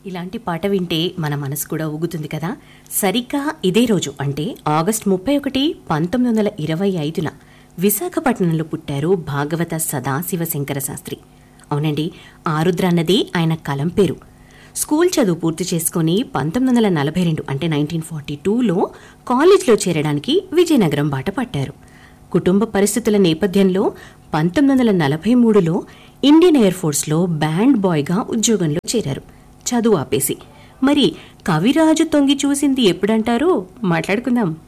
ఇలాంటి పాట వింటే మన మనసు కూడా ఊగుతుంది కదా సరిగ్గా ఇదే రోజు అంటే ఆగస్ట్ ముప్పై ఒకటి పంతొమ్మిది వందల ఇరవై ఐదున విశాఖపట్నంలో పుట్టారు భాగవత సదాశివ శంకర శాస్త్రి అవునండి ఆరుద్ర అన్నది ఆయన కలం పేరు స్కూల్ చదువు పూర్తి చేసుకుని పంతొమ్మిది వందల నలభై రెండు అంటే నైన్టీన్ ఫార్టీ టూలో కాలేజ్లో చేరడానికి విజయనగరం బాట పట్టారు కుటుంబ పరిస్థితుల నేపథ్యంలో పంతొమ్మిది వందల నలభై మూడులో ఇండియన్ ఎయిర్ ఫోర్స్లో బ్యాండ్ బాయ్గా ఉద్యోగంలో చేరారు చదువు ఆపేసి మరి కవిరాజు తొంగి చూసింది ఎప్పుడంటారు మాట్లాడుకుందాం